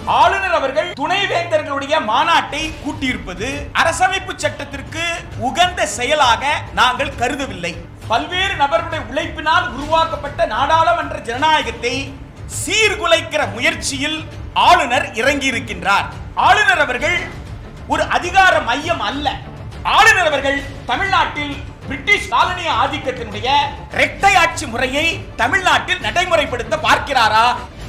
ஆளுநர் அவர்கள் துணைவேந்தர்களுடைய மாநாட்டை கூட்டியிருப்பது அரசமைப்பு சட்டத்திற்கு உகந்த செயலாக நாங்கள் கருதவில்லை பல்வேறு நபர்களுடைய உழைப்பினால் உருவாக்கப்பட்ட நாடாளுமன்ற ஜனநாயகத்தை சீர்குலைக்கிற முயற்சியில் ஆளுநர் இறங்கி இருக்கின்றார் ஆளுநர் அவர்கள் ஒரு அதிகார மையம் அல்ல ஆளுநர் அவர்கள் தமிழ்நாட்டில் பிரிட்டிஷ் காலனிய ஆதிக்கத்தினுடைய இரட்டை ஆட்சி முறையை தமிழ்நாட்டில் நடைமுறைப்படுத்த பார்க்கிறாரா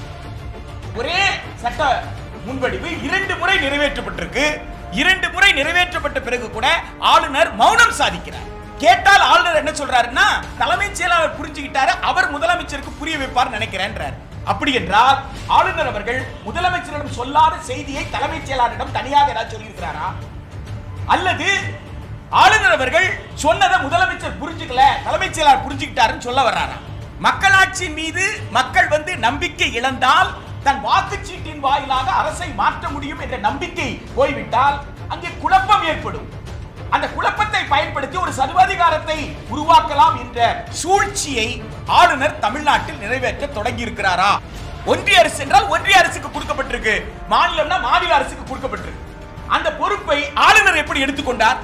ஒரே சட்ட முன்வடிவு இரண்டு முறை நிறைவேற்றப்பட்டிருக்கு இரண்டு முறை நிறைவேற்றப்பட்ட பிறகு கூட ஆளுநர் மௌனம் சாதிக்கிறார் கேட்டால் ஆளுநர் என்ன சொல்றாருன்னா தலைமைச் செயலாளர் புரிஞ்சுக்கிட்டாரு அவர் முதலமைச்சருக்கு புரிய வைப்பார் நினைக்கிறேன்றார் அப்படி என்றால் ஆளுநர் அவர்கள் முதலமைச்சரிடம் சொல்லாத செய்தியை தலைமைச் செயலாளரிடம் தனியாக ஏதாவது சொல்லியிருக்கிறாரா அல்லது ஆளுநர் அவர்கள் சொன்னதை முதலமைச்சர் புரிஞ்சுக்கல தலைமைச் செயலாளர் புரிஞ்சுக்கிட்டாருன்னு சொல்ல வர்றாரா மக்களாட்சியின் மீது மக்கள் வந்து நம்பிக்கை இழந்தால் தன் வாக்குச்சீட்டின் வாயிலாக அரசை மாற்ற முடியும் என்ற நம்பிக்கை போய்விட்டால் அங்கே குழப்பம் ஏற்படும் அந்த குழப்பத்தை பயன்படுத்தி ஒரு சர்வாதிகாரத்தை உருவாக்கலாம் என்ற சூழ்ச்சியை ஆளுநர் தமிழ்நாட்டில் நிறைவேற்ற தொடங்கி இருக்கிறாரா ஒன்றிய அரசு என்றால் ஒன்றிய அரசுக்கு கொடுக்கப்பட்டிருக்கு மாநிலம்னா மாநில அரசுக்கு கொடுக்கப்பட்டிருக்கு அந்த பொறுப்பை ஆளுநர் எப்படி எடுத்துக்கொண்டார்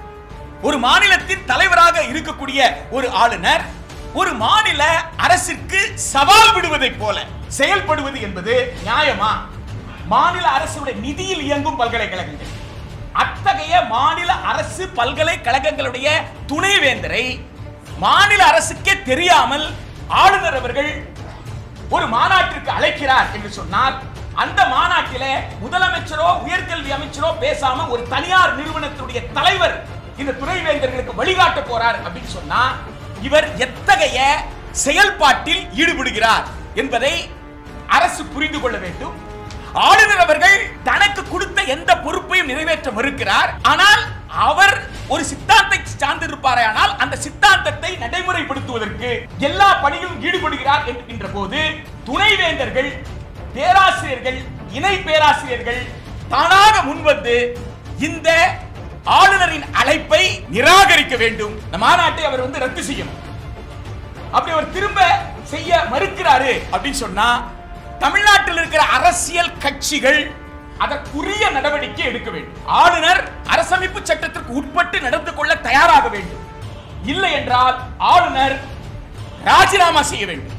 ஒரு மாநிலத்தின் தலைவராக இருக்கக்கூடிய ஒரு ஆளுநர் ஒரு மாநில அரசிற்கு சவால் விடுவதை போல செயல்படுவது என்பது நியாயமா மாநில அரசுடைய நிதியில் இயங்கும் பல்கலைக்கழகங்கள் அத்தகைய மாநில அரசு பல்கலைக்கழகங்களுடைய துணைவேந்தரை மாநில அரசுக்கே தெரியாமல் ஆளுநர் அவர்கள் ஒரு மாநாட்டிற்கு அழைக்கிறார் என்று சொன்னால் அந்த மாநாட்டிலே முதலமைச்சரோ உயர்கல்வி அமைச்சரோ பேசாம ஒரு தனியார் நிறுவனத்துடைய தலைவர் இந்த துணைவேந்தர்களுக்கு வழிகாட்ட போறார் அப்படின்னு சொன்னா இவர் எத்தகைய செயல்பாட்டில் ஈடுபடுகிறார் என்பதை அரசு புரிந்து கொள்ள வேண்டும் ஆளுநர் அவர்கள் தனக்கு கொடுத்த எந்த பொறுப்பையும் நிறைவேற்ற மறுக்கிறார் ஆனால் அவர் ஒரு சித்தாந்தை சார்ந்திருப்பாரே ஆனால் அந்த சித்தாந்தத்தை நடைமுறைப்படுத்துவதற்கு எல்லா பணியிலும் ஈடுபடுகிறார் என்கின்ற போது துணைவேந்தர்கள் பேராசிரியர்கள் இணை பேராசிரியர்கள் தானாக முன்வந்து இந்த ஆளுநரின் அழைப்பை நிராகரிக்க வேண்டும் இந்த மாநாட்டை அவர் வந்து ரத்து செய்யணும் அப்படி அவர் திரும்ப செய்ய மறுக்கிறாரு அப்படின்னு சொன்னா தமிழ்நாட்டில் இருக்கிற அரசியல் கட்சிகள் அதற்குரிய நடவடிக்கை எடுக்க வேண்டும் ஆளுநர் அரசமைப்பு சட்டத்திற்கு உட்பட்டு நடந்து கொள்ள தயாராக வேண்டும் இல்லை என்றால் ஆளுநர் ராஜினாமா செய்ய வேண்டும்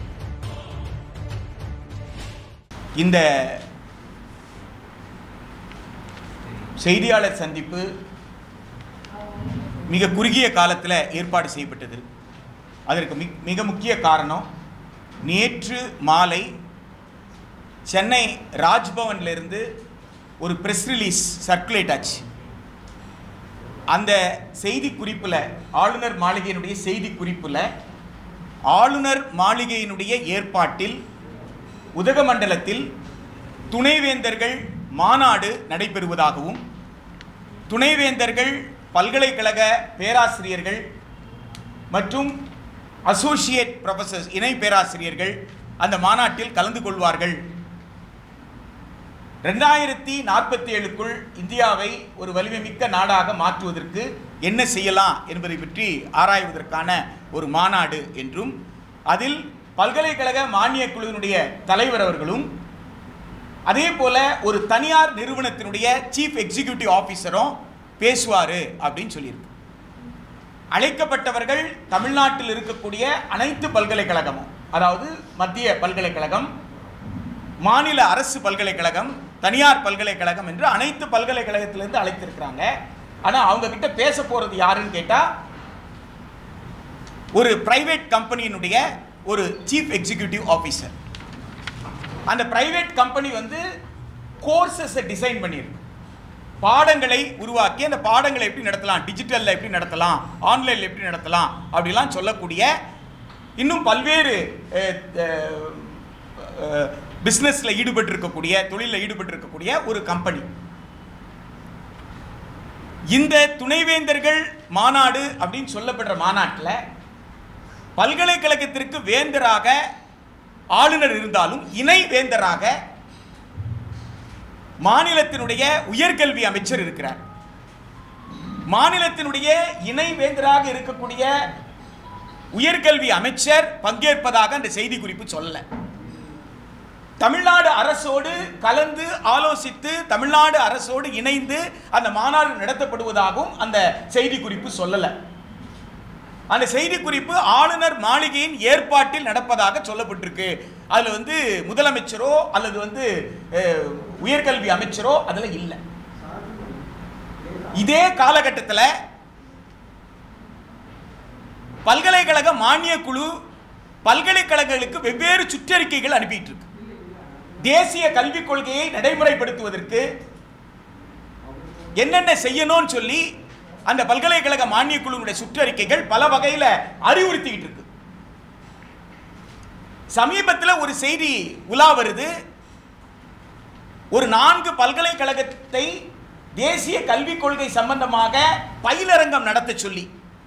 இந்த செய்தியாளர் சந்திப்பு மிக குறுகிய காலத்தில் ஏற்பாடு செய்யப்பட்டது அதற்கு மிக்- மிக முக்கிய காரணம் நேற்று மாலை சென்னை ராஜ்பவன்லேருந்து ஒரு ப்ரெஸ் ரிலீஸ் சர்க்குலேட் ஆச்சு அந்த செய்தி குறிப்பில் ஆளுநர் மாளிகையினுடைய செய்தி குறிப்பில் ஆளுநர் மாளிகையினுடைய ஏற்பாட்டில் உதகமண்டலத்தில் துணைவேந்தர்கள் மாநாடு நடைபெறுவதாகவும் துணைவேந்தர்கள் பல்கலைக்கழக பேராசிரியர்கள் மற்றும் அசோசியேட் ப்ரொஃபசர்ஸ் இணை பேராசிரியர்கள் அந்த மாநாட்டில் கலந்து கொள்வார்கள் ரெண்டாயிரத்தி நாற்பத்தி ஏழுக்குள் இந்தியாவை ஒரு வலிமைமிக்க நாடாக மாற்றுவதற்கு என்ன செய்யலாம் என்பதை பற்றி ஆராய்வதற்கான ஒரு மாநாடு என்றும் அதில் பல்கலைக்கழக மானியக் குழுவினுடைய தலைவர் அவர்களும் அதே போல ஒரு தனியார் நிறுவனத்தினுடைய சீஃப் எக்ஸிகியூட்டிவ் ஆஃபீஸரும் பேசுவார் அப்படின்னு சொல்லியிருக்கு அழைக்கப்பட்டவர்கள் தமிழ்நாட்டில் இருக்கக்கூடிய அனைத்து பல்கலைக்கழகமும் அதாவது மத்திய பல்கலைக்கழகம் மாநில அரசு பல்கலைக்கழகம் தனியார் பல்கலைக்கழகம் என்று அனைத்து பல்கலைக்கழகத்திலிருந்து அழைத்திருக்கிறாங்க ஆனால் அவங்க கிட்ட பேச போறது யாருன்னு கேட்டா ஒரு பிரைவேட் கம்பெனியினுடைய ஒரு சீஃப் எக்ஸிகியூட்டிவ் ஆஃபீஸர் அந்த பிரைவேட் கம்பெனி வந்து கோர்சஸை டிசைன் பண்ணியிருக்கு பாடங்களை உருவாக்கி அந்த பாடங்களை எப்படி நடத்தலாம் டிஜிட்டலில் எப்படி நடத்தலாம் ஆன்லைனில் எப்படி நடத்தலாம் அப்படிலாம் சொல்லக்கூடிய இன்னும் பல்வேறு பிஸ்னஸில் ஈடுபட்டிருக்கக்கூடிய தொழிலில் ஈடுபட்டிருக்கக்கூடிய ஒரு கம்பெனி இந்த துணைவேந்தர்கள் மாநாடு அப்படின்னு சொல்லப்படுற மாநாட்டில் பல்கலைக்கழகத்திற்கு வேந்தராக ஆளுநர் இருந்தாலும் இணை வேந்தராக மாநிலத்தினுடைய உயர்கல்வி அமைச்சர் இருக்கிறார் மாநிலத்தினுடைய இணை வேந்தராக இருக்கக்கூடிய உயர்கல்வி அமைச்சர் பங்கேற்பதாக அந்த செய்தி குறிப்பு சொல்லல தமிழ்நாடு அரசோடு கலந்து ஆலோசித்து தமிழ்நாடு அரசோடு இணைந்து அந்த மாநாடு நடத்தப்படுவதாகவும் அந்த செய்திக்குறிப்பு சொல்லலை அந்த செய்திக்குறிப்பு ஆளுநர் மாளிகையின் ஏற்பாட்டில் நடப்பதாக சொல்லப்பட்டிருக்கு அதில் வந்து முதலமைச்சரோ அல்லது வந்து அஹ், உயர்கல்வி அமைச்சரோ அதில் இல்லை இதே காலகட்டத்தில் பல்கலைக்கழக மானிய குழு பல்கலைக்கழகங்களுக்கு வெவ்வேறு சுற்றறிக்கைகள் அனுப்பிட்டு இருக்கு தேசிய கல்விக் கொள்கையை நடைமுறைப்படுத்துவதற்கு என்னென்ன செய்யணும்னு சொல்லி அந்த பல்கலைக்கழக மானிய குழுவுடைய சுற்றறிக்கைகள் பல வகையில் அறிவுறுத்திக்கிட்டு இருக்கு சமீபத்தில் ஒரு செய்தி உலா வருது ஒரு நான்கு பல்கலைக்கழகத்தை தேசிய கல்விக் கொள்கை சம்பந்தமாக பயிலரங்கம் நடத்த சொல்லி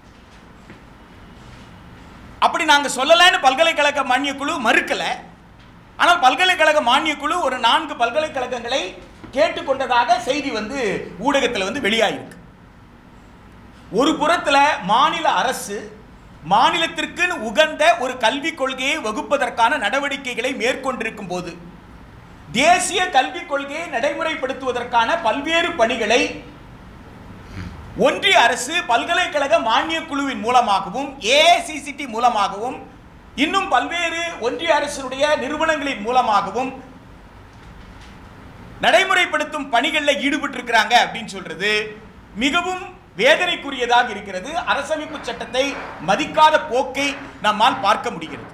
அப்படி நாங்கள் சொல்லலைன்னு பல்கலைக்கழக மானிய குழு மறுக்கல ஆனால் பல்கலைக்கழக மானிய குழு ஒரு நான்கு பல்கலைக்கழகங்களை கேட்டுக்கொண்டதாக செய்தி வந்து ஊடகத்தில் வந்து வெளியாயிருக்கு ஒரு புறத்தில் மாநில அரசு மாநிலத்திற்குன்னு உகந்த ஒரு கல்விக் கொள்கையை வகுப்பதற்கான நடவடிக்கைகளை மேற்கொண்டிருக்கும் போது தேசிய கல்விக் கொள்கையை நடைமுறைப்படுத்துவதற்கான பல்வேறு பணிகளை ஒன்றிய அரசு பல்கலைக்கழக மானிய குழுவின் மூலமாகவும் ஏஐசிசிடி மூலமாகவும் இன்னும் பல்வேறு ஒன்றிய அரசினுடைய நிறுவனங்களின் மூலமாகவும் நடைமுறைப்படுத்தும் பணிகளில் ஈடுபட்டிருக்கிறாங்க அப்படின்னு சொல்றது மிகவும் வேதனைக்குரியதாக இருக்கிறது அரசமைப்பு சட்டத்தை மதிக்காத போக்கை நம்மால் பார்க்க முடிகிறது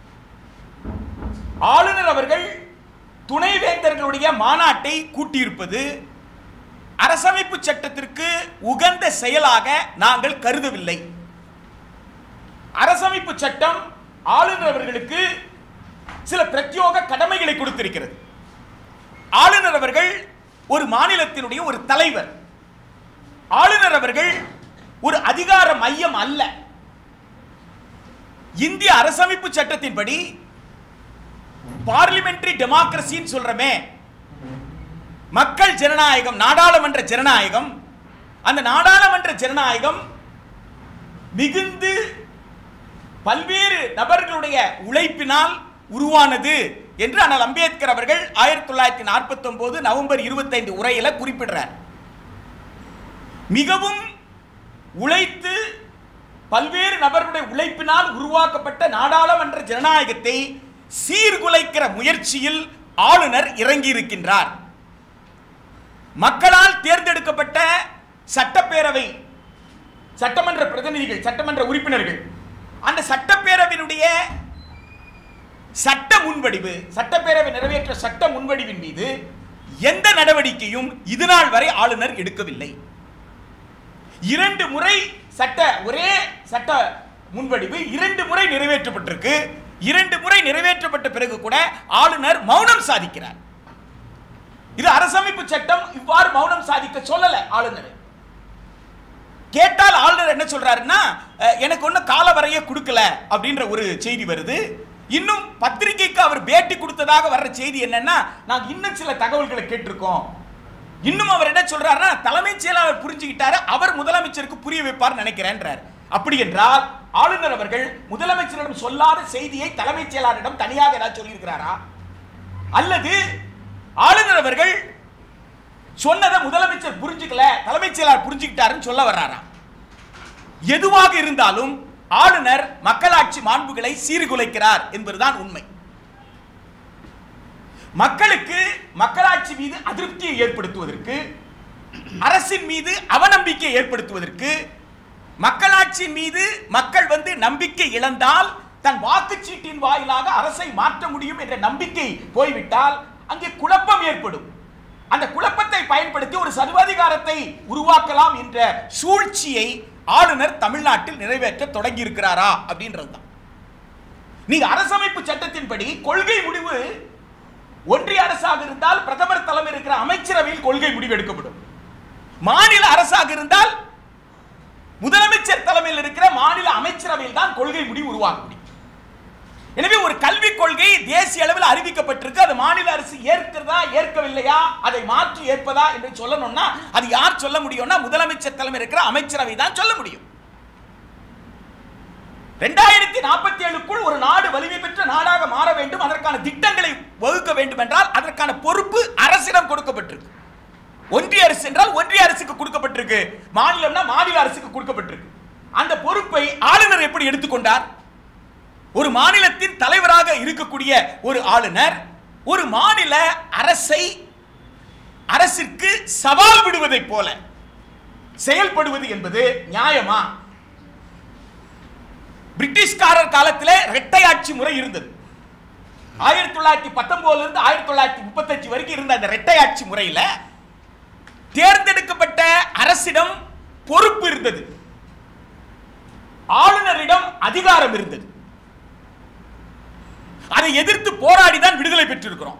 ஆளுநர் அவர்கள் துணைவேந்தர்களுடைய மாநாட்டை கூட்டியிருப்பது அரசமைப்பு சட்டத்திற்கு உகந்த செயலாக நாங்கள் கருதவில்லை அரசமைப்பு சட்டம் ஆளுநர் அவர்களுக்கு சில பிரத்யோக கடமைகளை கொடுத்திருக்கிறது ஆளுநர் அவர்கள் ஒரு மாநிலத்தினுடைய ஒரு தலைவர் ஆளுநர் அவர்கள் ஒரு அதிகார மையம் அல்ல இந்திய அரசமைப்பு சட்டத்தின்படி பார்லிமெண்டரி டெமோக்ரஸின்னு சொல்றமே மக்கள் ஜனநாயகம் நாடாளுமன்ற ஜனநாயகம் அந்த நாடாளுமன்ற ஜனநாயகம் மிகுந்து பல்வேறு நபர்களுடைய உழைப்பினால் உருவானது என்று அண்ணல் அம்பேத்கர் அவர்கள் ஆயிரத்தி தொள்ளாயிரத்தி நாற்பத்தி ஒன்பது நவம்பர் இருபத்தைந்து உரையில குறிப்பிடுறார் மிகவும் உழைத்து பல்வேறு நபர்களுடைய உழைப்பினால் உருவாக்கப்பட்ட நாடாளுமன்ற ஜனநாயகத்தை சீர்குலைக்கிற முயற்சியில் ஆளுநர் இறங்கியிருக்கின்றார் மக்களால் தேர்ந்தெடுக்கப்பட்ட சட்டப்பேரவை சட்டமன்ற பிரதிநிதிகள் சட்டமன்ற உறுப்பினர்கள் அந்த சட்டப்பேரவையினுடைய சட்ட முன்வடிவு சட்டப்பேரவை நிறைவேற்ற சட்ட முன்வடிவின் மீது எந்த நடவடிக்கையும் இதுநாள் வரை ஆளுநர் எடுக்கவில்லை இரண்டு முறை சட்ட ஒரே சட்ட முன்வடிவு இரண்டு முறை நிறைவேற்றப்பட்டிருக்கு இரண்டு முறை நிறைவேற்றப்பட்ட பிறகு கூட ஆளுநர் மௌனம் சாதிக்கிறார் இது அரசமைப்பு சட்டம் இவ்வாறு மௌனம் சாதிக்க சொல்லல ஆளுநர் கேட்டால் ஆளுநர் என்ன சொல்றாருன்னா அஹ், எனக்கு ஒன்றும் கால வரைய கொடுக்கல அப்படின்ற ஒரு செய்தி வருது இன்னும் பத்திரிகைக்கு அவர் பேட்டி கொடுத்ததாக வர்ற செய்தி என்னன்னா நாங்க இன்னும் சில தகவல்களை கேட்டிருக்கோம் இன்னும் அவர் என்ன சொல்றாருன்னா தலைமைச் செயலாளர் புரிஞ்சுக்கிட்டாரு அவர் முதலமைச்சருக்கு புரிய வைப்பார் நினைக்கிறேன்றார் அப்படி என்றால் ஆளுநர் அவர்கள் முதலமைச்சரிடம் சொல்லாத செய்தியை தலைமைச் செயலாளரிடம் தனியாக ஏதாவது சொல்லியிருக்கிறாரா அல்லது ஆளுநர் அவர்கள் சொன்னதை முதலமைச்சர் புரிஞ்சுக்கல தலைமைச் செயலாளர் புரிஞ்சுக்கிட்டாருன்னு சொல்ல வர்றாரா எதுவாக இருந்தாலும் ஆளுநர் மக்களாட்சி மாண்புகளை சீர்குலைக்கிறார் என்பதுதான் உண்மை மக்களுக்கு மக்களாட்சி மீது அதிருப்தியை ஏற்படுத்துவதற்கு அரசின் மீது அவநம்பிக்கை ஏற்படுத்துவதற்கு மக்களாட்சியின் மீது மக்கள் வந்து நம்பிக்கை இழந்தால் தன் வாக்குச்சீட்டின் வாயிலாக அரசை மாற்ற முடியும் என்ற நம்பிக்கை போய்விட்டால் அங்கே குழப்பம் ஏற்படும் அந்த குழப்பத்தை பயன்படுத்தி ஒரு சர்வாதிகாரத்தை உருவாக்கலாம் என்ற சூழ்ச்சியை ஆளுநர் தமிழ்நாட்டில் நிறைவேற்ற தொடங்கி இருக்கிறாரா அப்படின்றதுதான் நீங்க அரசமைப்பு சட்டத்தின்படி கொள்கை முடிவு ஒன்றிய அரசாக இருந்தால் பிரதமர் தலைமை இருக்கிற அமைச்சரவையில் கொள்கை முடிவு எடுக்கப்படும் மாநில அரசாக இருந்தால் முதலமைச்சர் தலைமையில் இருக்கிற மாநில அமைச்சரவையில் தான் கொள்கை முடிவு உருவாக முடியும் எனவே ஒரு கல்விக் கொள்கை தேசிய அளவில் அறிவிக்கப்பட்டிருக்கு அது மாநில அரசு ஏற்கிறதா ஏற்கவில்லையா அதை மாற்றி ஏற்பதா என்று சொல்லணும்னா அது யார் சொல்ல முடியும்னா முதலமைச்சர் தலைமை இருக்கிற அமைச்சரவை தான் சொல்ல முடியும் ரெண்டாயிரத்தி நாற்பத்தி ஏழுக்குள் ஒரு நாடு வலிமை பெற்ற நாடாக மாற வேண்டும் அதற்கான திட்டங்களை வகுக்க வேண்டும் என்றால் அதற்கான பொறுப்பு அரசிடம் கொடுக்கப்பட்டிருக்கு ஒன்றிய அரசு என்றால் ஒன்றிய அரசுக்கு கொடுக்கப்பட்டிருக்கு மாநிலம்னா மாநில அரசுக்கு கொடுக்கப்பட்டிருக்கு அந்த பொறுப்பை ஆளுநர் எப்படி எடுத்துக்கொண்டார் ஒரு மாநிலத்தின் தலைவராக இருக்கக்கூடிய ஒரு ஆளுநர் ஒரு மாநில அரசை அரசிற்கு சவால் விடுவதைப் போல செயல்படுவது என்பது நியாயமா பிரிட்டிஷ்காரர் காலத்திலே இரட்டை ஆட்சி முறை இருந்தது ஆயிரத்தி தொள்ளாயிரத்தி பத்தொன்பதுல இருந்து ஆயிரத்தி தொள்ளாயிரத்தி முப்பத்தஞ்சு வரைக்கும் இருந்த அந்த இரட்டை ஆட்சி முறையில தேர்ந்தெடுக்கப்பட்ட அரசிடம் பொறுப்பு இருந்தது ஆளுநரிடம் அதிகாரம் இருந்தது அதை எதிர்த்து போராடி தான் விடுதலை பெற்றிருக்கிறோம்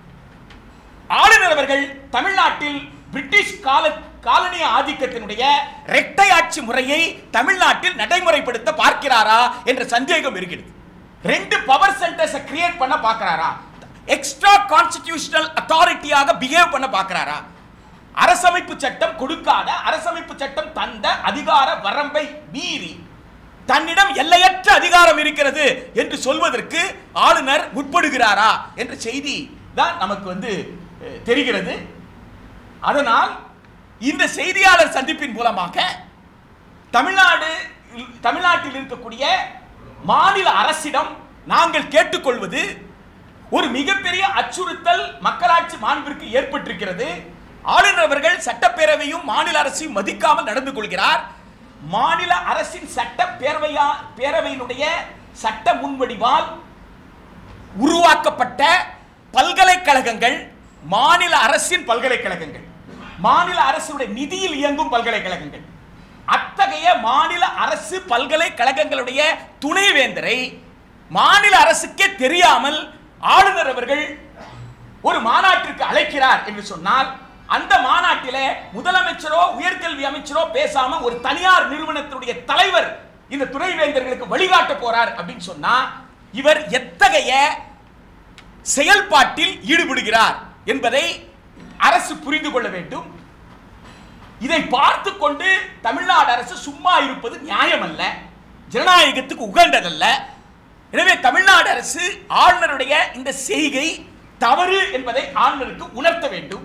ஆளுநர் அவர்கள் தமிழ்நாட்டில் பிரிட்டிஷ் கால காலனிய ஆதிக்கத்தினுடைய இரட்டை ஆட்சி முறையை தமிழ்நாட்டில் நடைமுறைப்படுத்த பார்க்கிறாரா என்ற சந்தேகம் இருக்கிறது ரெண்டு பவர் சென்டர்ஸ் கிரியேட் பண்ண பார்க்கறாரா எக்ஸ்ட்ரா கான்ஸ்டிடியூஷனல் அத்தாரிட்டியாக பிஹேவ் பண்ண பார்க்கறாரா அரசமைப்பு சட்டம் கொடுக்காத அரசமைப்பு சட்டம் தந்த அதிகார வரம்பை மீறி தன்னிடம் எல்லையற்ற அதிகாரம் இருக்கிறது என்று சொல்வதற்கு ஆளுநர் முற்படுகிறாரா என்ற செய்தி தான் நமக்கு வந்து அஹ், தெரிகிறது அதனால் இந்த செய்தியாளர் சந்திப்பின் மூலமாக தமிழ்நாடு தமிழ்நாட்டில் இருக்கக்கூடிய மாநில அரசிடம் நாங்கள் கேட்டுக்கொள்வது ஒரு மிகப்பெரிய அச்சுறுத்தல் மக்களாட்சி மாண்பிற்கு ஏற்பட்டிருக்கிறது ஆளுநர் அவர்கள் சட்டப்பேரவையும் மாநில அரசையும் மதிக்காமல் நடந்து கொள்கிறார் மாநில அரசின் சட்டப்பேரவையா பேரவையினுடைய சட்ட முன்வடிவால் உருவாக்கப்பட்ட பல்கலைக்கழகங்கள் மாநில அரசின் பல்கலைக்கழகங்கள் மாநில அரசுடைய நிதியில் இயங்கும் பல்கலைக்கழகங்கள் அத்தகைய மாநில அரசு பல்கலைக்கழகங்களுடைய துணைவேந்தரை மாநில அரசுக்கே தெரியாமல் ஆளுநர் அவர்கள் ஒரு மாநாட்டிற்கு அழைக்கிறார் என்று சொன்னால் அந்த மாநாட்டிலே முதலமைச்சரோ உயர்கல்வி அமைச்சரோ பேசாம ஒரு தனியார் நிறுவனத்தினுடைய தலைவர் இந்த துணைவேந்தர்களுக்கு வழிகாட்ட போறார் அப்படின்னு சொன்னா இவர் எத்தகைய செயல்பாட்டில் ஈடுபடுகிறார் என்பதை அரசு புரிந்து கொள்ள வேண்டும் இதை பார்த்து கொண்டு தமிழ்நாடு அரசு சும்மா இருப்பது நியாயமல்ல ஜனநாயகத்துக்கு உகந்ததல்ல எனவே தமிழ்நாடு அரசு ஆளுநருடைய இந்த செய்கை தவறு என்பதை ஆளுநருக்கு உணர்த்த வேண்டும்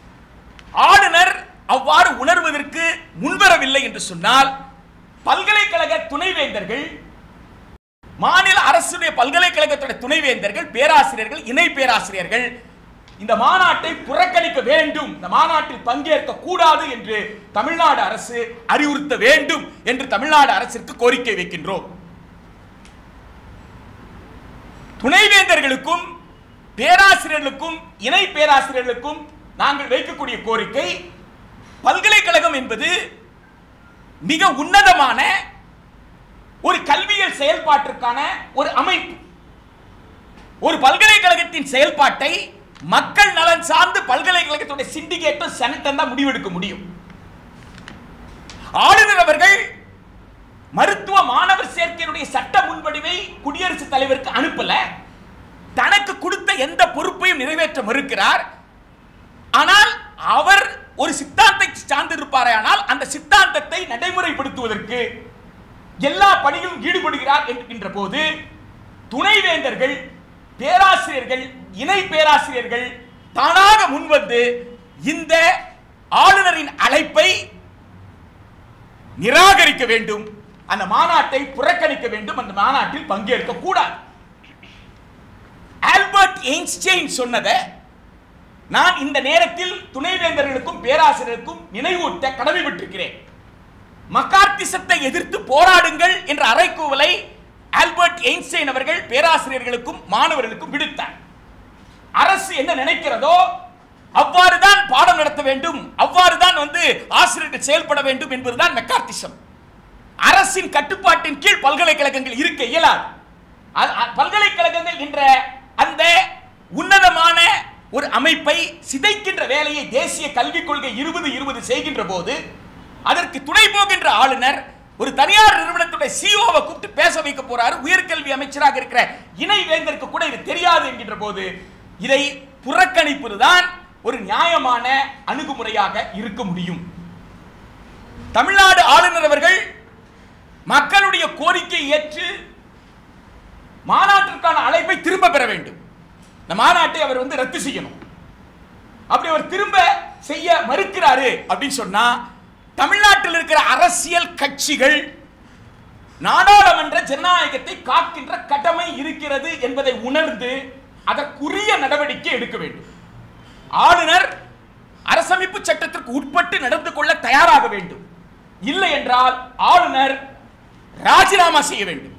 ஆளுநர் அவ்வாறு உணர்வதற்கு முன்வரவில்லை என்று சொன்னால் பல்கலைக்கழக துணைவேந்தர்கள் மாநில அரசுடைய பல்கலைக்கழகத்துடைய துணைவேந்தர்கள் பேராசிரியர்கள் இணை பேராசிரியர்கள் இந்த மாநாட்டை புறக்கணிக்க வேண்டும் இந்த மாநாட்டில் பங்கேற்க கூடாது என்று தமிழ்நாடு அரசு அறிவுறுத்த வேண்டும் என்று தமிழ்நாடு அரசிற்கு கோரிக்கை வைக்கின்றோம் துணைவேந்தர்களுக்கும் பேராசிரியர்களுக்கும் இணை பேராசிரியர்களுக்கும் நாங்கள் வைக்கக்கூடிய கோரிக்கை பல்கலைக்கழகம் என்பது மிக உன்னதமான ஒரு கல்வியல் செயல்பாட்டிற்கான ஒரு அமைப்பு ஒரு பல்கலைக்கழகத்தின் செயல்பாட்டை மக்கள் நலன் சார்ந்து பல்கலைக்கழகத்துடைய சிண்டிகேட்டும் செனட்டும் தான் முடிவெடுக்க முடியும் ஆளுநர் அவர்கள் மருத்துவ மாணவர் சேர்க்கையினுடைய சட்ட முன்வடிவை குடியரசுத் தலைவருக்கு அனுப்பல தனக்கு கொடுத்த எந்த பொறுப்பையும் நிறைவேற்ற மறுக்கிறார் ஆனால் அவர் ஒரு சித்தாந்தத்தை சார்ந்திருப்பாரே ஆனால் அந்த சித்தாந்தத்தை நடைமுறைப்படுத்துவதற்கு எல்லா பணியிலும் ஈடுபடுகிறார் என்கின்ற போது துணைவேந்தர்கள் பேராசிரியர்கள் இணை பேராசிரியர்கள் தானாக முன்வந்து இந்த ஆளுநரின் அழைப்பை நிராகரிக்க வேண்டும் அந்த மாநாட்டை புறக்கணிக்க வேண்டும் அந்த மாநாட்டில் பங்கேற்க கூடாது ஆல்பர்ட் ஐன்ஸ்டைன் சொன்னதை நான் இந்த நேரத்தில் துணைவேந்தர்களுக்கும் பேராசிரியருக்கும் நினைவூட்ட கடமைப்பட்டிருக்கிறேன் மக்கார்த்திசத்தை எதிர்த்து போராடுங்கள் என்ற அறைகூவலை ஆல்பர்ட் ஐன்ஸ்டைன் அவர்கள் பேராசிரியர்களுக்கும் மாணவர்களுக்கும் விடுத்தார் அரசு என்ன நினைக்கிறதோ அவ்வாறு தான் பாடம் நடத்த வேண்டும் அவ்வாறு தான் வந்து ஆசிரியர்கள் செயல்பட வேண்டும் என்பதுதான் மெக்கார்த்திசம் அரசின் கட்டுப்பாட்டின் கீழ் பல்கலைக்கழகங்கள் இருக்க இயலாது அ- அ- பல்கலைக்கழகங்கள் என்ற அந்த உன்னதமான ஒரு அமைப்பை சிதைக்கின்ற வேலையை தேசிய கல்விக் கொள்கை இருபது இருபது செய்கின்ற போது அதற்கு துணை போகின்ற ஆளுநர் ஒரு தனியார் நிறுவனத்துடைய சிஓவை கூப்பிட்டு பேச வைக்க போறாரு உயர்கல்வி அமைச்சராக இருக்கிற இணை வேந்தருக்கு கூட இது தெரியாது என்கின்ற போது இதை புறக்கணிப்பதுதான் ஒரு நியாயமான அணுகுமுறையாக இருக்க முடியும் தமிழ்நாடு ஆளுநர் அவர்கள் மக்களுடைய கோரிக்கை ஏற்று மாநாட்டிற்கான அழைப்பை திரும்ப பெற வேண்டும் இந்த மாநாட்டை அவர் வந்து ரத்து செய்யணும் அப்படி அவர் திரும்ப செய்ய மறுக்கிறாரு அப்படின்னு சொன்னா தமிழ்நாட்டில் இருக்கிற அரசியல் கட்சிகள் நாடாளுமன்ற ஜனநாயகத்தை காக்கின்ற கடமை இருக்கிறது என்பதை உணர்ந்து அதற்குரிய நடவடிக்கை எடுக்க வேண்டும் ஆளுநர் அரசமைப்பு சட்டத்திற்கு உட்பட்டு நடந்து கொள்ள தயாராக வேண்டும் இல்லை என்றால் ஆளுநர் ராஜினாமா செய்ய வேண்டும்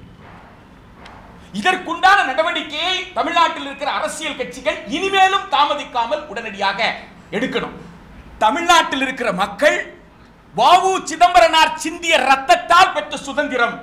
இதற்குண்டான நடவடிக்கையை தமிழ்நாட்டில் இருக்கிற அரசியல் கட்சிகள் இனிமேலும் தாமதிக்காமல் உடனடியாக எடுக்கணும் தமிழ்நாட்டில் இருக்கிற மக்கள் வாவு சிதம்பரனார் சிந்திய ரத்தத்தால் பெற்ற சுதந்திரம்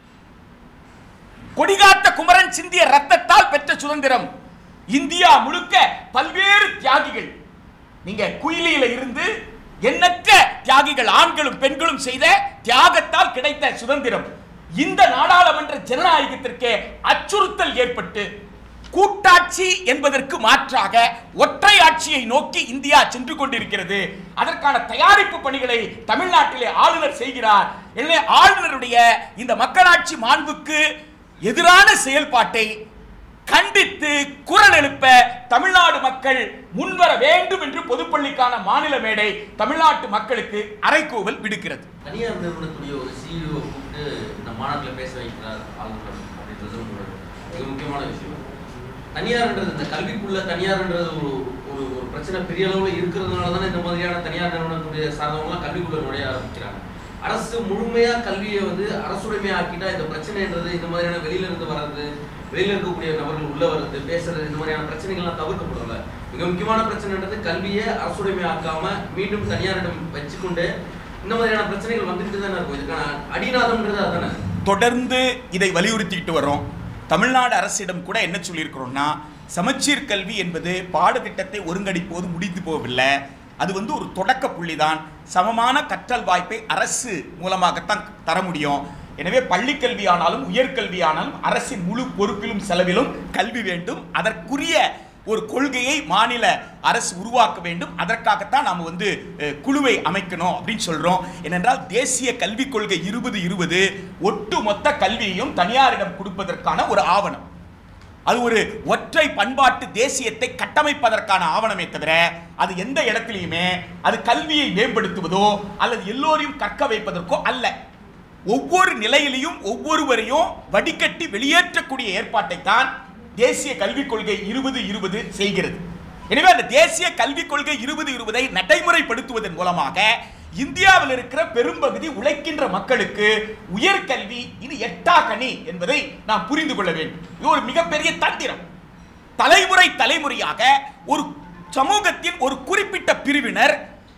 கொடிகாத்த குமரன் சிந்திய ரத்தத்தால் பெற்ற சுதந்திரம் இந்தியா முழுக்க பல்வேறு தியாகிகள் நீங்க குயிலியில இருந்து எண்ணற்ற தியாகிகள் ஆண்களும் பெண்களும் செய்த தியாகத்தால் கிடைத்த சுதந்திரம் இந்த நாடாளுமன்ற ஜனநாயகத்திற்கு அச்சுறுத்தல் ஏற்பட்டு கூட்டாட்சி என்பதற்கு மாற்றாக ஒற்றை ஆட்சியை நோக்கி இந்தியா சென்று கொண்டிருக்கிறது அதற்கான தயாரிப்பு பணிகளை தமிழ்நாட்டிலே ஆளுநர் செய்கிறார் எனவே ஆளுநருடைய இந்த மக்களாட்சி மாண்புக்கு எதிரான செயல்பாட்டை கண்டித்து குரல் எழுப்ப தமிழ்நாடு மக்கள் முன்வர வேண்டும் என்று பொதுப்பள்ளிக்கான மாநில மேடை தமிழ்நாட்டு மக்களுக்கு அறைகூவல் விடுக்கிறது தனியார் நிறுவனத்துடைய ஒரு சிஇஓ கூப்பிட்டு இந்த மாநாட்டில் பேச வைக்கிறார் ஆளுநர் அப்படின்றது ஒரு மிக முக்கியமான விஷயம் தனியார்ன்றது இந்த கல்விக்குள்ள தனியார்ன்றது ஒரு ஒரு ஒரு பிரச்சனை பெரிய அளவில் இருக்கிறதுனால தானே இந்த மாதிரியான தனியார் நிறுவனத்துடைய சார்ந்தவங்களாம் கல்விக்குள்ள நுழைய ஆரம்பிக்கிறாங்க அரசு முழுமையா கல்வியை வந்து அரசுடைமையா ஆக்கிட்டா இந்த பிரச்சனைன்றது இந்த மாதிரியான வெளியில இருந்து வர்றது வெளியில இருக்கக்கூடிய நபர்கள் உள்ள வர்றது பேசுறது இந்த மாதிரியான பிரச்சனைகள்லாம் தவிர்க்கப்படும்ல மிக முக்கியமான பிரச்சனைன்றது கல்வியை அரசுடைமை ஆக்காம மீண்டும் தனியாரிடம் வச்சுக்கொண்டு இந்த மாதிரியான பிரச்சனைகள் வந்துட்டு தானே இருக்கும் இதுக்கான அடிநாதம்ன்றது அதானே தொடர்ந்து இதை வலியுறுத்திக்கிட்டு வரோம் தமிழ்நாடு அரசிடம் கூட என்ன சொல்லியிருக்கிறோம்னா சமச்சீர் கல்வி என்பது பாடத்திட்டத்தை ஒருங்கடிப்போது முடிந்து போகவில்லை அது வந்து ஒரு தொடக்க புள்ளிதான் சமமான கற்றல் வாய்ப்பை அரசு மூலமாகத்தான் தர முடியும் எனவே பள்ளிக்கல்வி ஆனாலும் உயர்கல்வி ஆனாலும் அரசின் முழு பொறுப்பிலும் செலவிலும் கல்வி வேண்டும் அதற்குரிய ஒரு கொள்கையை மாநில அரசு உருவாக்க வேண்டும் அதற்காகத்தான் நாம் வந்து அஹ், குழுவை அமைக்கணும் அப்படின்னு சொல்றோம் ஏனென்றால் தேசிய கல்விக் கொள்கை இருபது இருபது ஒட்டு மொத்த கல்வியையும் தனியாரிடம் கொடுப்பதற்கான ஒரு ஆவணம் அது ஒரு ஒற்றை பண்பாட்டு தேசியத்தை கட்டமைப்பதற்கான ஆவணமே தவிர அது எந்த இடத்திலையுமே அது கல்வியை மேம்படுத்துவதோ அல்லது எல்லோரையும் கற்க வைப்பதற்கோ அல்ல ஒவ்வொரு நிலையிலையும் ஒவ்வொருவரையும் வடிகட்டி வெளியேற்றக்கூடிய ஏற்பாட்டை தான் தேசிய கல்விக் கொள்கை இருபது இருபது செய்கிறது எனவே அந்த தேசிய கல்விக் கொள்கை இருபது இருபதை நடைமுறைப்படுத்துவதன் மூலமாக இந்தியாவில் இருக்கிற பெரும்பகுதி உழைக்கின்ற மக்களுக்கு உயர்கல்வி இது எட்டா கனி என்பதை நாம் புரிந்து கொள்ள வேண்டும் இது ஒரு மிகப்பெரிய தந்திரம் தலைமுறை தலைமுறையாக ஒரு சமூகத்தின் ஒரு குறிப்பிட்ட பிரிவினர்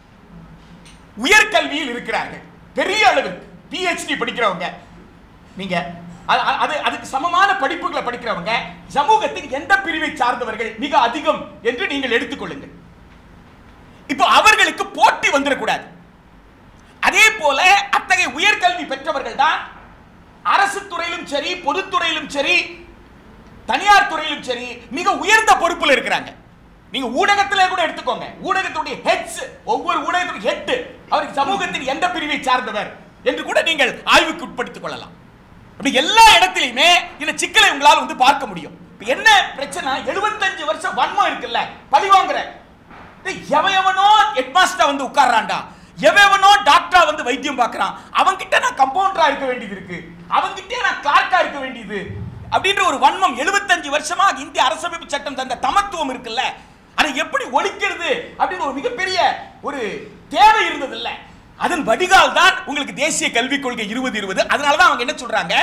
உயர்கல்வியில் இருக்கிறார்கள் பெரிய அளவுக்கு பிஹெச்டி படிக்கிறவங்க நீங்க அது- அது- அது அதுக்கு சமமான படிப்புகளை படிக்கிறவங்க சமூகத்தின் எந்த பிரிவை சார்ந்தவர்கள் மிக அதிகம் என்று நீங்கள் எடுத்துக்கொள்ளுங்கள் இப்போ அவர்களுக்கு போட்டி வந்துடக்கூடாது அதே போல அத்தகைய உயர்கல்வி பெற்றவர்கள் தான் அரசு துறையிலும் சரி பொதுத்துறையிலும் சரி தனியார் துறையிலும் சரி மிக உயர்ந்த பொறுப்புல இருக்கிறாங்க நீங்க ஊடகத்திலே கூட எடுத்துக்கோங்க ஊடகத்துடைய ஹெட்ஸ் ஒவ்வொரு ஊடகத்துடைய ஹெட் அவருக்கு சமூகத்தின் எந்த பிரிவை சார்ந்தவர் என்று கூட நீங்கள் ஆய்வுக்கு உட்படுத்திக் கொள்ளலாம் அப்படி எல்லா இடத்திலையுமே இந்த சிக்கலை உங்களால் வந்து பார்க்க முடியும் இப்ப என்ன பிரச்சனை 75 வருஷம் வன்மம் இருக்குல்ல பழி வாங்குற டேய், எவன் எவனோ ஹெட்மாஸ்டர் வந்து உட்கார்றான்டா எவன் எவனோ டாக்டரா வந்து வைத்தியம் பார்க்கறான் அவன்கிட்ட நான் கம்பவுண்டரா இருக்க வேண்டியது இருக்கு அவன்கிட்ட நான் கிளார்க்கா இருக்க வேண்டியது அப்படின்ற ஒரு வன்மம் 75 வருஷமா இந்திய அரசமைப்பு சட்டம் தந்த தமத்துவம் இருக்குல்ல அதை எப்படி ஒழிக்கிறது அப்படின்னு ஒரு மிகப்பெரிய ஒரு தேவை இருந்தது இல்ல அதன் வடிகால் தான் உங்களுக்கு தேசிய கல்விக் கொள்கை இருபது இருபது அதனால தான் அவங்க என்ன சொல்றாங்க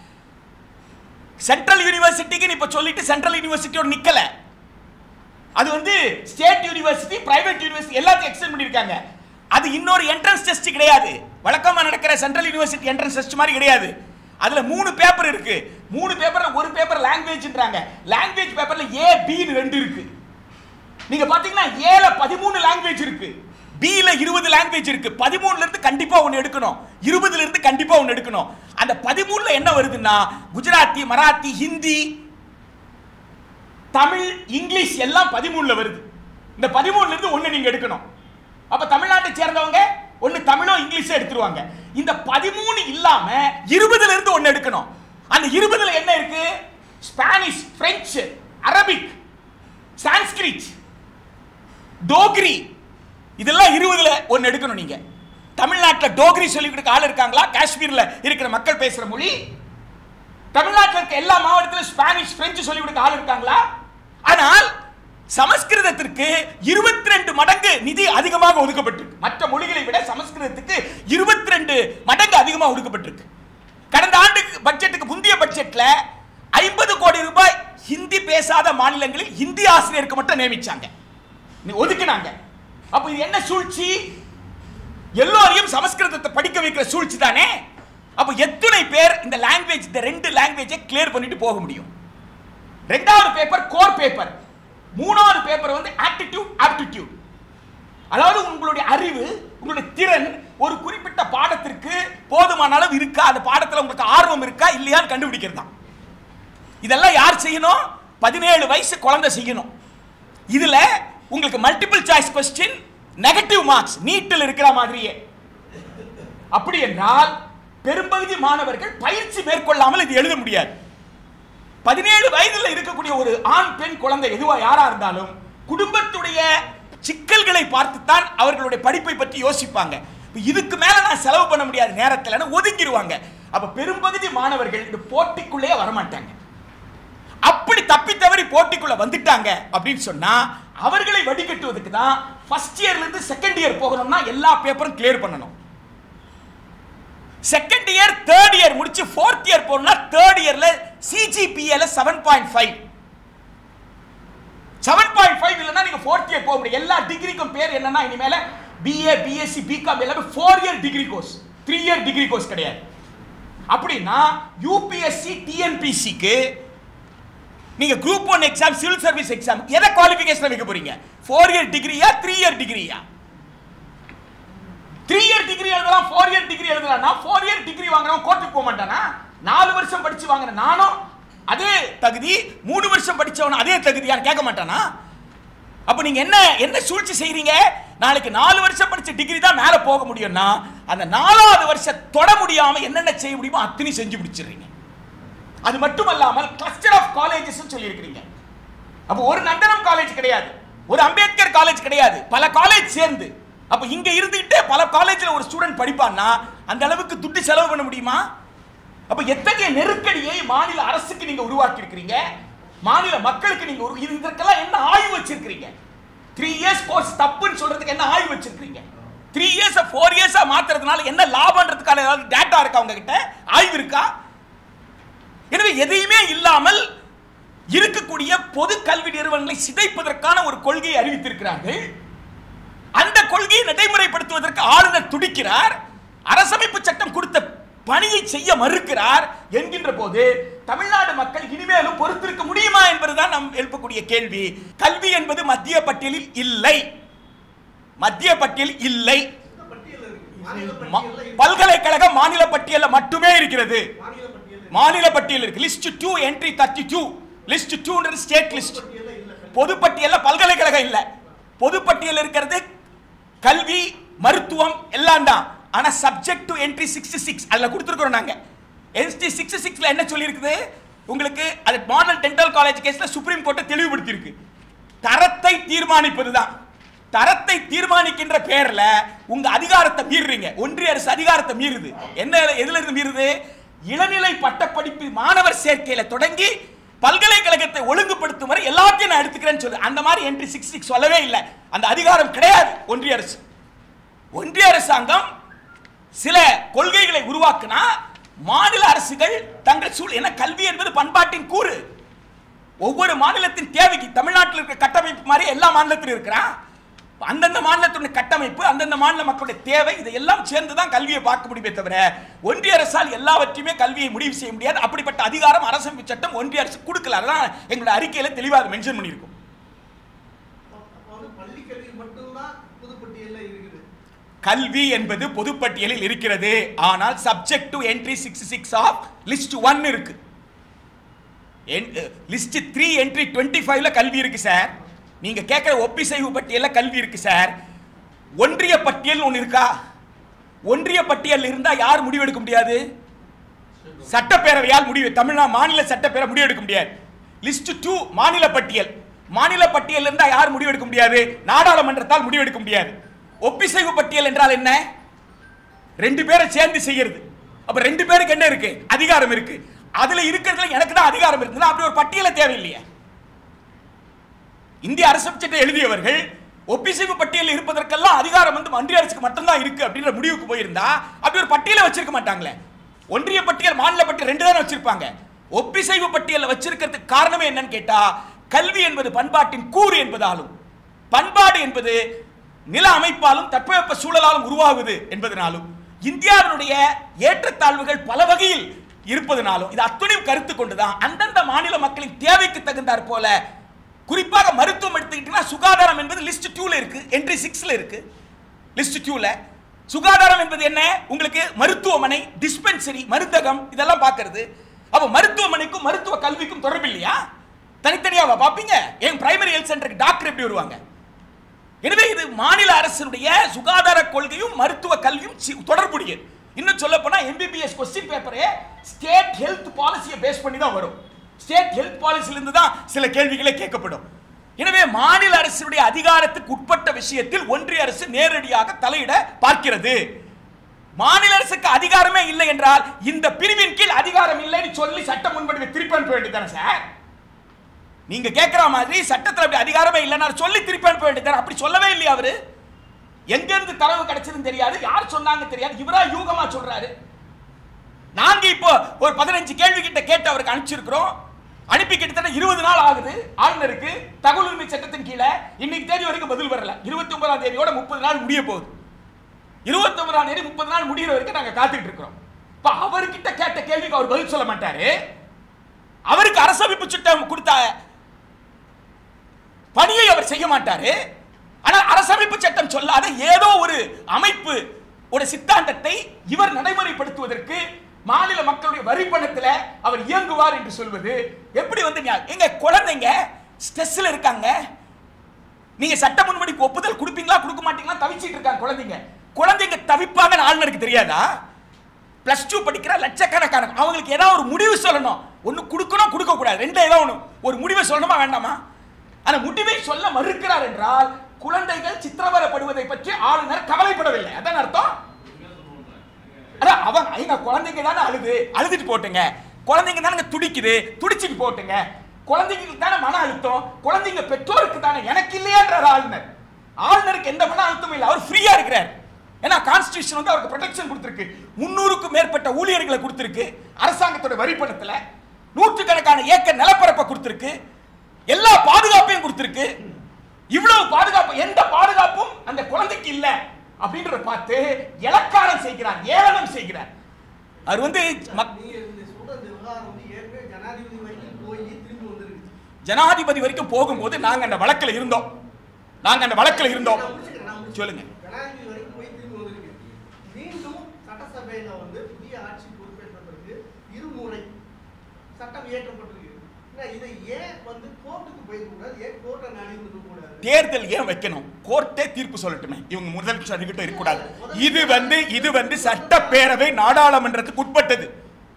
சென்ட்ரல் யூனிவர்சிட்டிக்கு இப்ப சொல்லிட்டு சென்ட்ரல் யூனிவர்சிட்டியோட நிக்கல அது வந்து ஸ்டேட் யூனிவர்சிட்டி பிரைவேட் யூனிவர்சிட்டி எல்லாத்தையும் எக்ஸ்டெண்ட் பண்ணியிருக்காங்க அது இன்னொரு என்ட்ரன்ஸ் டெஸ்ட் கிடையாது வழக்கமா நடக்கிற சென்ட்ரல் யூனிவர்சிட்டி என்ட்ரன்ஸ் டெஸ்ட் மாதிரி கிடையாது அதுல மூணு பேப்பர் இருக்கு மூணு பேப்பர்ல ஒரு பேப்பர் லாங்குவேஜ்ன்றாங்க லாங்குவேஜ் பேப்பர்ல ஏ பின்னு ரெண்டு இருக்கு நீங்க பாத்தீங்கன்னா ஏல பதிமூணு லாங்குவேஜ் இருக்கு பில இருபது லாங்குவேஜ் இருக்கு பதிமூணுல இருந்து கண்டிப்பா ஒன்னு எடுக்கணும் இருபதுல இருந்து கண்டிப்பா ஒன்னு எடுக்கணும் அந்த பதிமூணுல என்ன வருதுன்னா குஜராத்தி மராத்தி ஹிந்தி தமிழ் இங்கிலீஷ் எல்லாம் பதிமூணுல வருது இந்த பதிமூணுல இருந்து ஒண்ணு நீங்க எடுக்கணும் அப்ப தமிழ்நாட்டை சேர்ந்தவங்க ஒண்ணு தமிழோ இங்கிலீஷோ எடுத்துருவாங்க இந்த பதிமூணு இல்லாம இருபதுல இருந்து ஒன்னு எடுக்கணும் அந்த இருபதுல என்ன இருக்கு Spanish French Arabic Sanskrit Dogri இதெல்லாம் இருபதுல ஒன்னு எடுக்கணும் நீங்க தமிழ்நாட்டில் டோக்ரி சொல்லி கொடுக்க ஆள் இருக்காங்களா காஷ்மீர்ல இருக்கிற மக்கள் பேசுற மொழி தமிழ்நாட்டில் இருக்க எல்லா மாவட்டத்திலும் ஸ்பானிஷ் பிரெஞ்சு சொல்லி கொடுக்க ஆள் இருக்காங்களா ஆனால் சமஸ்கிருதத்திற்கு இருபத்தி ரெண்டு மடங்கு நிதி அதிகமாக ஒதுக்கப்பட்டிருக்கு மற்ற மொழிகளை விட சமஸ்கிருதத்துக்கு இருபத்தி ரெண்டு மடங்கு அதிகமாக ஒதுக்கப்பட்டிருக்கு கடந்த ஆண்டு பட்ஜெட்டுக்கு முந்தைய பட்ஜெட்ல ஐம்பது கோடி ரூபாய் ஹிந்தி பேசாத மாநிலங்களில் ஹிந்தி ஆசிரியருக்கு மட்டும் நியமிச்சாங்க நீ ஒதுக்குனாங்க அப்ப இது என்ன சூழ்ச்சி எல்லோரையும் சமஸ்கிருதத்தை படிக்க வைக்கிற சூழ்ச்சி தானே அப்ப எத்தனை பேர் இந்த லாங்குவேஜ் இந்த ரெண்டு லாங்குவேஜை கிளியர் பண்ணிட்டு போக முடியும் ரெண்டாவது பேப்பர் கோர் பேப்பர் மூணாவது பேப்பர் வந்து ஆப்டிடியூட் ஆப்டிடியூட் அதாவது உங்களுடைய அறிவு உங்களுடைய திறன் ஒரு குறிப்பிட்ட பாடத்திற்கு போதுமான அளவு இருக்கா அந்த பாடத்துல உங்களுக்கு ஆர்வம் இருக்கா இல்லையான்னு கண்டுபிடிக்கிறது தான் இதெல்லாம் யார் செய்யணும் பதினேழு வயசு குழந்தை செய்யணும் இதுல உங்களுக்கு multiple choice question negative marks நீட்டில் இருக்கிற மாதிரியே அப்படி என்றால் பெரும்பகுதி மாணவர்கள் பயிற்சி மேற்கொள்ளாமல் இது எழுத முடியாது பதினேழு வயதுல இருக்கக்கூடிய ஒரு ஆண் பெண் குழந்தை எதுவா யாரா இருந்தாலும் குடும்பத்துடைய சிக்கல்களை பார்த்துத்தான் அவர்களுடைய படிப்பை பற்றி யோசிப்பாங்க இப்ப இதுக்கு மேல நான் செலவு பண்ண முடியாத நேரத்தில் ஒதுக்கிடுவாங்க அப்ப பெரும்பகுதி மாணவர்கள் இந்த போட்டிக்குள்ளேயே வரமாட்டாங்க அப்படி தப்பி தவறி போட்டிக்குள்ள வந்துட்டாங்க அப்படின்னு சொன்னா அவர்களை வடிகட்டுவதற்கு தான் ஃபர்ஸ்ட் இயர்ல இருந்து செகண்ட் இயர் போகணும்னா எல்லா பேப்பரும் கிளியர் பண்ணணும் செகண்ட் இயர் தேர்ட் இயர் முடிச்சு ஃபோர்த் இயர் போகணும்னா தேர்ட் இயர்ல சிஜிபிஏல seven point five seven point five இல்லைன்னா நீங்க ஃபோர்த் இயர் போக முடியும் எல்லா டிகிரிக்கும் பேர் என்னன்னா இனிமேல பிஏ பிஎஸ்சி பிகாம் எல்லாமே four year degree course three year degree course கிடையாது அப்படின்னா யூபிஎஸ்சி டிஎன்பிசிக்கு நீங்க group one exam civil service exam எதை குவாலிஃபிகேஷன் வைக்க போறீங்க ஃபோர் இயர் டிகிரியா த்ரீ இயர் டிகிரியா த்ரீ இயர் டிகிரி எழுதலாம் ஃபோர் இயர் டிகிரி எழுதலாம்னா ஃபோர் இயர் டிகிரி வாங்குறவன் கோர்ட்டுக்கு போக மாட்டானா நாலு வருஷம் படிச்சு வாங்கின நானும் அதே தகுதி மூணு வருஷம் படிச்சவன் அதே தகுதியான்னு கேட்க மாட்டானா அப்ப நீங்க என்ன என்ன சூழ்ச்சி செய்றீங்க நாளைக்கு நாலு வருஷம் படிச்ச டிகிரி தான் மேல போக முடியும்னா அந்த நாலாவது வருஷம் தொட முடியாம என்னென்ன செய்ய முடியுமோ அத்தனையும் செஞ்சு பிடிச்சிடுறீங்க அது மட்டுமல்லாமல் கிளஸ்டர் ஆஃப் காலேஜஸ் சொல்லி இருக்கிறீங்க அப்போ ஒரு நந்தனம் காலேஜ் கிடையாது ஒரு அம்பேத்கர் காலேஜ் கிடையாது பல காலேஜ் சேர்ந்து அப்ப இங்க இருந்துகிட்டே பல காலேஜ்ல ஒரு ஸ்டூடெண்ட் படிப்பான்னா அந்த அளவுக்கு துட்டு செலவு பண்ண முடியுமா அப்ப எத்தகைய நெருக்கடியை மாநில அரசுக்கு நீங்க உருவாக்கி இருக்கிறீங்க மாநில மக்களுக்கு நீங்க ஒரு இது இதற்கெல்லாம் என்ன ஆய்வு வச்சிருக்கிறீங்க த்ரீ இயர்ஸ் கோர்ஸ் தப்புன்னு சொல்றதுக்கு என்ன ஆய்வு வச்சிருக்கீங்க த்ரீ இயர்ஸ் ஃபோர் இயர்ஸா மாத்துறதுனால என்ன லாபம்ன்றதுக்கான ஏதாவது டேட்டா இருக்கா உங்ககிட்ட ஆய்வு இருக்கா எனவே எதையுமே இல்லாமல் இருக்கக்கூடிய பொது கல்வி நிறுவனங்களை சிதைப்பதற்கான ஒரு கொள்கையை அறிவித்திருக்கிறார்கள் அந்த கொள்கையை நடைமுறைப்படுத்துவதற்கு ஆளுநர் துடிக்கிறார் அரசமைப்பு சட்டம் கொடுத்த பணியை செய்ய மறுக்கிறார் என்கின்ற போது தமிழ்நாடு மக்கள் இனிமேலும் பொறுத்திருக்க முடியுமா என்பதுதான் நாம் எழுப்பக்கூடிய கேள்வி கல்வி என்பது மத்திய பட்டியலில் இல்லை மத்திய பட்டியல் இல்லை ம- பல்கலைக்கழகம் மாநில பட்டியல்ல மட்டுமே இருக்கிறது மாநில பட்டியல் இருக்கு list two entry thirty two list டூன்றது ஸ்டேட் லிஸ்ட் பொதுப்பட்டியல்ல பல்கலைக்கழகம் இல்ல பொதுப்பட்டியல் இருக்கிறது கல்வி மருத்துவம் எல்லாம் தான் ஆனா subject to entry sixty six அதில் கொடுத்துருக்குறோம் நாங்க என்டி சிக்ஸ்டி சிக்ஸ்ல என்ன சொல்லியிருக்குது உங்களுக்கு அது மாடல் டென்டல் காலேஜ் கேஸ்ல சுப்ரீம் கோர்ட்டை தெளிவுபடுத்தியிருக்கு தரத்தை தீர்மானிப்பது தான் தரத்தை தீர்மானிக்கின்ற பேர்ல உங்க அதிகாரத்தை மீறுறீங்க ஒன்றிய அரசு அதிகாரத்தை மீறுது என்ன எதுல இருந்து மீறுது இளநிலை பட்டப்படிப்பு மாணவர் சேர்க்கையில தொடங்கி பல்கலைக்கழகத்தை ஒழுங்குபடுத்தும் வரை எல்லாத்தையும் நான் எடுத்துக்கிறேன்னு சொல்லு அந்த மாதிரி என்ட்ரி சிக்ஸ் சிக்ஸ் சொல்லவே இல்லை அந்த அதிகாரம் கிடையாது ஒன்றிய அரசு ஒன்றிய அரசாங்கம் சில கொள்கைகளை உருவாக்குனா மாநில அரசுகள் தங்கள் சூழ் என கல்வி என்பது பண்பாட்டின் கூறு ஒவ்வொரு மாநிலத்தின் தேவைக்கு தமிழ்நாட்டில் இருக்கிற கட்டமைப்பு மாதிரி எல்லா மாநிலத்திலும் இருக்கிறான் அந்தந்த மாநிலத்துடைய கட்டமைப்பு அந்தந்த மாநில மக்களுடைய தேவை இதையெல்லாம் சேர்ந்து தான் கல்வியை பார்க்க முடியுமே தவிர ஒன்றிய அரசால் எல்லாவற்றையுமே கல்வியை முடிவு செய்ய முடியாது அப்படிப்பட்ட அதிகாரம் அரசமைப்பு சட்டம் ஒன்றிய அரசு கொடுக்கல அதான் எங்களோட அறிக்கையில தெளிவாக மென்ஷன் பண்ணியிருக்கோம் அப்ப வந்து பள்ளி கல்வி மட்டும்தான் புதுப்பட்டியல்ல இருக்குது கல்வி என்பது பொதுப்பட்டியலில் இருக்கிறது ஆனால் subject to entry six six of list one இருக்கு லிஸ்ட் த்ரீ என்ட்ரி டுவெண்ட்டி ஃபைவ்ல கல்வி இருக்கு சார் நீங்க கேட்குற ஒப்பிசைவு பட்டியல்ல கல்வி இருக்கு சார் ஒன்றிய பட்டியல் ஒன்று இருக்கா ஒன்றிய பட்டியல் இருந்தா யார் முடிவெடுக்க முடியாது சட்டப்பேரவையால் முடிவு தமிழ்நாடு மாநில சட்டப்பேரவை முடிவெடுக்க முடியாது லிஸ்ட் டூ மாநில பட்டியல் மாநில பட்டியல் இருந்தா யார் முடிவெடுக்க முடியாது நாடாளுமன்றத்தால் முடிவெடுக்க முடியாது ஒப்பிசைவு பட்டியல் என்றால் என்ன ரெண்டு பேரை சேர்ந்து செய்யறது அப்ப ரெண்டு பேருக்கு என்ன இருக்கு அதிகாரம் இருக்கு அதுல இருக்கிறதுல எனக்கு தான் அதிகாரம் இருக்குன்னா அப்படி ஒரு பட்டியல தேவையில்லையே இந்திய அரசு சட்டம் எழுதியவர்கள் ஒப்பிசைவு பட்டியலில் இருப்பதற்கெல்லாம் அதிகாரம் வந்து ஒன்றிய அரசுக்கு மட்டும்தான் இருக்கு அப்படின்ற முடிவுக்கு போயிருந்தா அப்படி ஒரு பட்டியலை வச்சிருக்க மாட்டாங்களே ஒன்றிய பட்டியல் மாநில பட்டியல் ரெண்டு தானே வச்சிருப்பாங்க ஒப்பிசைவு பட்டியலை வச்சிருக்கிறதுக்கு காரணமே என்னன்னு கேட்டா கல்வி என்பது பண்பாட்டின் கூறு என்பதாலும் பண்பாடு என்பது நில அமைப்பாலும் தட்பவெப்ப சூழலாலும் உருவாகுது என்பதனாலும் இந்தியாவினுடைய ஏற்றத்தாழ்வுகள் பல வகையில் இருப்பதனாலும் இது அத்துணையும் கருத்து கொண்டுதான் அந்தந்த மாநில மக்களின் தேவைக்கு தகுந்தாற் போல குறிப்பாக மருத்துவம் எடுத்துக்கிட்டீங்கன்னா சுகாதாரம் என்பது லிஸ்ட் டூல இருக்கு என்ட்ரி சிக்ஸ்ல இருக்கு லிஸ்ட் டூல சுகாதாரம் என்பது என்ன உங்களுக்கு மருத்துவமனை டிஸ்பென்சரி மருந்தகம் இதெல்லாம் பார்க்கிறது அப்ப மருத்துவமனைக்கும் மருத்துவ கல்விக்கும் தொடர்பு இல்லையா தனித்தனியாவா பார்ப்பீங்க என் பிரைமரி ஹெல்த் சென்டருக்கு டாக்டர் எப்படி வருவாங்க எனவே இது மாநில அரசினுடைய சுகாதார கொள்கையும் மருத்துவ கல்வியும் சி- தொடர்புடையது இன்னும் சொல்ல போனா எம்பிபிஎஸ் கொஸ்டின் பேப்பரே ஸ்டேட் ஹெல்த் பாலிசியை பேஸ் பண்ணி தான் வரும் ஸ்டேட் ஹெல்த் பாலிசில இருந்து தான் சில கேள்விகளே கேட்கப்படும் எனவே மாநில அரசினுடைய அதிகாரத்துக்கு உட்பட்ட விஷயத்தில் ஒன்றிய அரசு நேரடியாக தலையிட பார்க்கிறது மாநில அரசுக்கு அதிகாரமே இல்லை என்றால் இந்த பிரிவின் கீழ் அதிகாரம் இல்லைன்னு சொல்லி சட்ட முன்வடிவை திருப்பி அனுப்ப வேண்டியதானே சார் நீங்க கேட்கிற மாதிரி சட்டத்துல அப்படி அதிகாரமே இல்லைன்னா சொல்லி திருப்பி அனுப்ப வேண்டியது அப்படி சொல்லவே இல்லையா அவரு எங்க இருந்து தரவு கிடைச்சதுன்னு தெரியாது யார் சொன்னாங்க தெரியாது இவரா யூகமா சொல்றாரு நாங்க இப்போ ஒரு பதினஞ்சு கேள்வி கிட்ட கேட்டு அவருக்கு அனுப்பிச்சிருக்கிறோம் அனுப்பி கிட்டத்தட்ட இருபது நாள் ஆகுது ஆளுநருக்கு தகவல் உரிமை சட்டத்தின் கீழே இன்னைக்கு தேதி வரைக்கும் பதில் வரல இருபத்தி ஒன்பதாம் தேதியோட முப்பது நாள் முடிய போகுது இருபத்தி ஒன்பதாம் தேதி முப்பது நாள் முடியிற வரைக்கும் நாங்க காத்துக்கிட்டு இருக்கிறோம் இப்ப அவர்கிட்ட கேட்ட கேள்விக்கு அவர் பதில் சொல்ல மாட்டாரு அவருக்கு அரசமைப்பு சட்டம் கொடுத்த பணியை அவர் செய்ய மாட்டாரு ஆனால் அரசமைப்பு சட்டம் சொல்லாத ஏதோ ஒரு அமைப்பு ஒரு சித்தாந்தத்தை இவர் நடைமுறைப்படுத்துவதற்கு மாநில மக்களுடைய வரி பணத்துல அவர் இயங்குவார் என்று சொல்வது எப்படி வந்து நியா- எங்க குழந்தைங்க ஸ்ட்ரெஸ்ல இருக்காங்க நீங்க சட்ட முன்வடிக்கு ஒப்புதல் கொடுப்பீங்களா கொடுக்க மாட்டீங்களா தவிச்சிட்டு இருக்காங்க குழந்தைங்க குழந்தைங்க தவிப்பாங்கன்னு ஆளுநருக்கு தெரியாதா பிளஸ் டூ படிக்கிற லட்சக்கணக்கான அவங்களுக்கு ஏதாவது ஒரு முடிவு சொல்லணும் ஒன்று கொடுக்கணும் கொடுக்க கூடாது ரெண்டு ஏதோ ஒன்று ஒரு முடிவை சொல்லணுமா வேண்டாமா அந்த முடிவை சொல்ல மறுக்கிறார் என்றால் குழந்தைகள் சித்திரவதைப்படுவதை பற்றி ஆளுநர் கவலைப்படவில்லை அதான் அர்த்தம் அதான் அவன் எங்க குழந்தைங்க தானே அழுது அழுதுட்டு போட்டுங்க குழந்தைங்க தானே துடிக்குது துடிச்சிட்டு போட்டுங்க குழந்தைங்களுக்கு தானே மன அழுத்தம் குழந்தைங்க பெற்றோருக்கு தானே எனக்கு இல்லையான்றார் ஆளுநர் ஆளுநருக்கு எந்த மன அழுத்தமும் இல்லை அவர் ஃப்ரீயா இருக்கிறார் ஏன்னா கான்ஸ்டியூஷன் வந்து அவருக்கு ப்ரொடெக்ஷன் கொடுத்திருக்கு முன்னூறுக்கும் மேற்பட்ட ஊழியர்களை கொடுத்திருக்கு அரசாங்கத்தோட வரி பணத்துல நூற்றுக்கணக்கான ஏக்கர் நிலப்பரப்பை கொடுத்திருக்கு எல்லா பாதுகாப்பையும் கொடுத்திருக்கு இவ்வளவு பாதுகாப்பு எந்த பாதுகாப்பும் அந்த குழந்தைக்கு இல்ல அப்படின்றத பார்த்து இலக்காரம் செய்கிறார் ஏளனம் செய்கிறார் அவர் வந்து மக்- நீங்க இந்த சொல்ற இந்த விவகாரம் வந்து ஏற்கனவே ஜனாதிபதி வரைக்கும் போய் திரும்பி வந்திருக்கு ஜனாதிபதி வரைக்கும் போகும்போது நாங்க அந்த வழக்குல இருந்தோம் நாங்க அந்த வழக்குல இருந்தோம் நான் முடிச்சுக்கிறேன், நான் முடிச்சுக்கிறேன். சொல்லுங்க ஜனாதிபதி வரைக்கும் போய் திரும்பி வந்திருக்கு மீண்டும் சட்டசபையில வந்து புதிய ஆட்சி பொறுப்பேற்ற பிறகு இருமுறை சட்டம் இயற்றப்பட்டிருக்கு என்ன, இதை ஏன் வந்து கோர்ட்டுக்கு போயிருக்கூடாது ஏன் கோர்ட்டை நாடி இருக்கக்கூடாது தேர்தல் ஏன் வைக்கணும் கோர்ட்டே தீர்ப்பு சொல்லட்டுமே இவங்க முதலமைச்சர் கிட்ட இருக்கக்கூடாது இது வந்து இது வந்து சட்டப்பேரவை நாடாளுமன்றத்துக்கு உட்பட்டது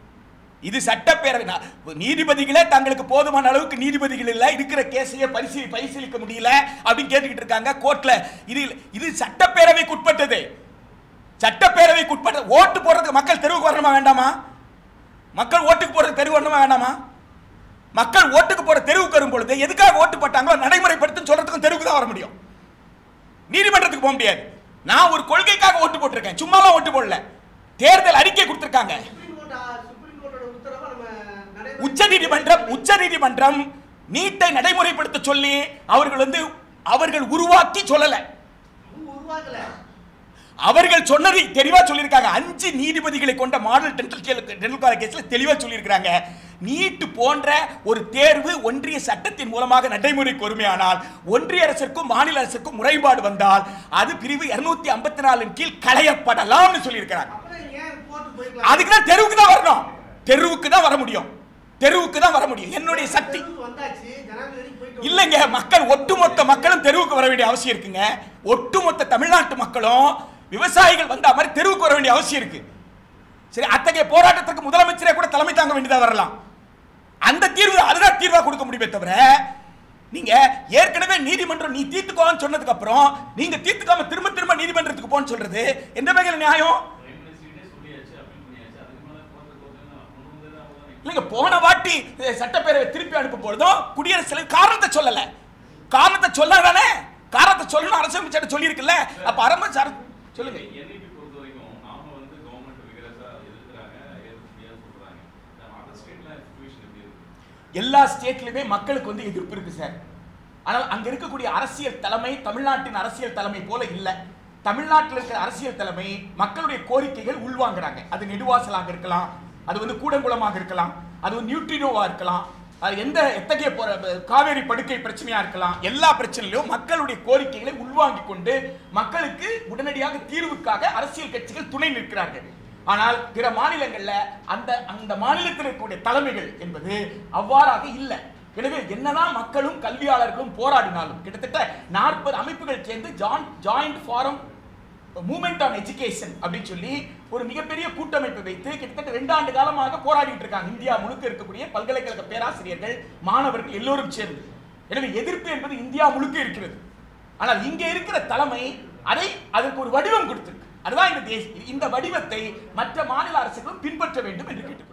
இது சட்டப்பேரவை நா- நீதிபதிகளே தங்களுக்கு போதுமான அளவுக்கு நீதிபதிகள் இல்ல இருக்கிற கேஸையே பரிசீலி பரிசீலிக்க முடியல அப்படின்னு கேட்டுக்கிட்டு இருக்காங்க கோர்ட்ல இது இது சட்டப்பேரவைக்கு உட்பட்டது சட்டப்பேரவைக்கு உட்பட்ட ஓட்டு போடுறதுக்கு மக்கள் தெருவுக்கு வரணுமா வேண்டாமா மக்கள் ஓட்டுக்கு போறதுக்கு தெருவு வரணுமா வேண்டாமா மக்கள் ஓட்டுக்கு போற தெருவுக்கு வரும் பொழுது எதுக்காக ஓட்டு போட்டாங்களோ நடைமுறைப்படுத்துன்னு சொல்றதுக்கும் தெருவுக்கு தான் வர முடியும் நீதிமன்றத்துக்கு போக முடியாது நான் ஒரு கொள்கைக்காக ஓட்டு போட்டிருக்கேன் சும்மாலாம் ஓட்டு போடல தேர்தல் அறிக்கை கொடுத்திருக்காங்க சுப்ரீம் கோர்ட் ஆ- சுப்ரீம் கோர்ட்டோட உத்தரவை நம்ம நடைமுறை- உச்ச நீதிமன்றம் உச்ச நீதிமன்றம் நீட்டை நடைமுறைப்படுத்த சொல்லி அவர்கள் வந்து அவர்கள் உருவாக்கி சொல்லல அவங்க உருவாக்கல அவர்கள் சொன்னதை தெளிவா சொல்லியிருக்காங்க அஞ்சு நீதிபதிகளை கொண்ட மாடல் டென்டல் டென்டல் காலேஜ் கேஸ்ல தெளிவா சொல்லியிருக்காங்க நீட்டு போன்ற ஒரு தேர்வு ஒன்றிய சட்டத்தின் மூலமாக நடைமுறைக்கு வருமையானால் ஒன்றிய அரசிற்கும் மாநில அரசிற்கும் முறைப்பாடு வந்தால் அது பிரிவு இருநூத்தி ஐம்பத்தி நாலின் கீழ் களையப்படலாம்னு சொல்லியிருக்கிறாங்க அப்புறம் ஏன் கோர்ட்டுக்கு போய்க்கலாம் அதுக்கு தான் தெருவுக்கு தான் வரணும் தெருவுக்கு தான் வர முடியும் தெருவுக்கு தான் வர முடியும் என்னுடைய சக்தி தெருவுக்கு வந்தாச்சு ஜனாதிபதி வரைக்கும் போயிட்டு இல்லைங்க மக்கள் ஒட்டுமொத்த மக்களும் தெருவுக்கு வர வேண்டிய அவசியம் இருக்குங்க ஒட்டுமொத்த தமிழ்நாட்டு மக்களும் விவசாயிகள் வந்த மாதிரி தெருவுக்கு வர வேண்டிய அவசியம் இருக்கு சரி அத்தகைய போராட்டத்திற்கு முதலமைச்சரே கூட தலைமை தாங்க வேண்டியதா வரலாம் அந்த தீர்வு அதுதான் தீர்வா கொடுக்க முடியுமே தவிர நீங்க ஏற்கனவே நீதிமன்றம் நீ தீர்த்துக்கோன்னு சொன்னதுக்கு அப்புறம் நீங்க தீர்த்துக்காம திரும்ப திரும்ப நீதிமன்றத்துக்கு போன்னு சொல்றது எந்த வகையில் நியாயம் இல்லைங்க போன வாட்டி அஹ், சட்டப்பேரவை திருப்பி அனுப்பும் பொழுதும் குடியரசுத் தலைவர் காரணத்தை சொல்லல காரணத்தை சொல்லாதானே காரணத்தை சொல்லணும் அரசமைப்பு சட்டம் சொல்லியிருக்குல்ல அப்ப அரம்ப சார் சொல்லுங்க NEP பொறுத்த வரைக்கும் நாம வந்து கவர்மெண்ட் விகரசா எதிர்க்கிறாங்க ஏற்க முடியாதுன்னு சொல்றாங்க அதர் ஸ்டேட்ல சிச்சுவேஷன் எப்படி இருக்கு எல்லா ஸ்டேட்லயுமே மக்களுக்கு வந்து எதிர்ப்பு இருக்கு சார் ஆனால் அங்க இருக்கக்கூடிய அரசியல் தலைமை தமிழ்நாட்டின் அரசியல் தலைமை போல இல்ல தமிழ்நாட்டில் இருக்கிற அரசியல் தலைமை மக்களுடைய கோரிக்கைகள் உள்வாங்குறாங்க அது நெடுவாசலாக இருக்கலாம் அது வந்து கூடங்குளமாக இருக்கலாம் அது வந்து நியூட்ரினோவா இருக்கலாம் அது எந்த எத்தகைய போற- காவேரி படுக்கை பிரச்சனையா இருக்கலாம் எல்லா பிரச்சனையிலும் மக்களுடைய கோரிக்கைகளை உள்வாங்கிக் கொண்டு மக்களுக்கு உடனடியாக தீர்வுக்காக அரசியல் கட்சிகள் துணை நிற்கிறார்கள் ஆனால் பிற மாநிலங்கள்ல அந்த அந்த மாநிலத்தில் இருக்கக்கூடிய தலைமைகள் என்பது அவ்வாறாக இல்லை எனவே என்னதான் மக்களும் கல்வியாளர்களும் போராடினாலும் கிட்டத்தட்ட நாற்பது அமைப்புகள் சேர்ந்து ஜான் joint forum movement on education அப்படின்னு சொல்லி ஒரு மிகப்பெரிய கூட்டமைப்பை வைத்து கிட்டத்தட்ட ரெண்டு ஆண்டு காலமாக போராடிட்டு இருக்காங்க இந்தியா முழுக்க இருக்கக்கூடிய பல்கலைக்கழக பேராசிரியர்கள் மாணவர்கள் எல்லோரும் சேர்ந்து எனவே எதிர்ப்பு என்பது இந்தியா முழுக்க இருக்கிறது ஆனால் இங்க இருக்கிற தலைமை அதை அதற்கு ஒரு வடிவம் கொடுத்திருக்கு அதுதான் இந்த தேசிய இந்த வடிவத்தை மற்ற மாநில அரசுகளும் பின்பற்ற வேண்டும் என்று கேட்டு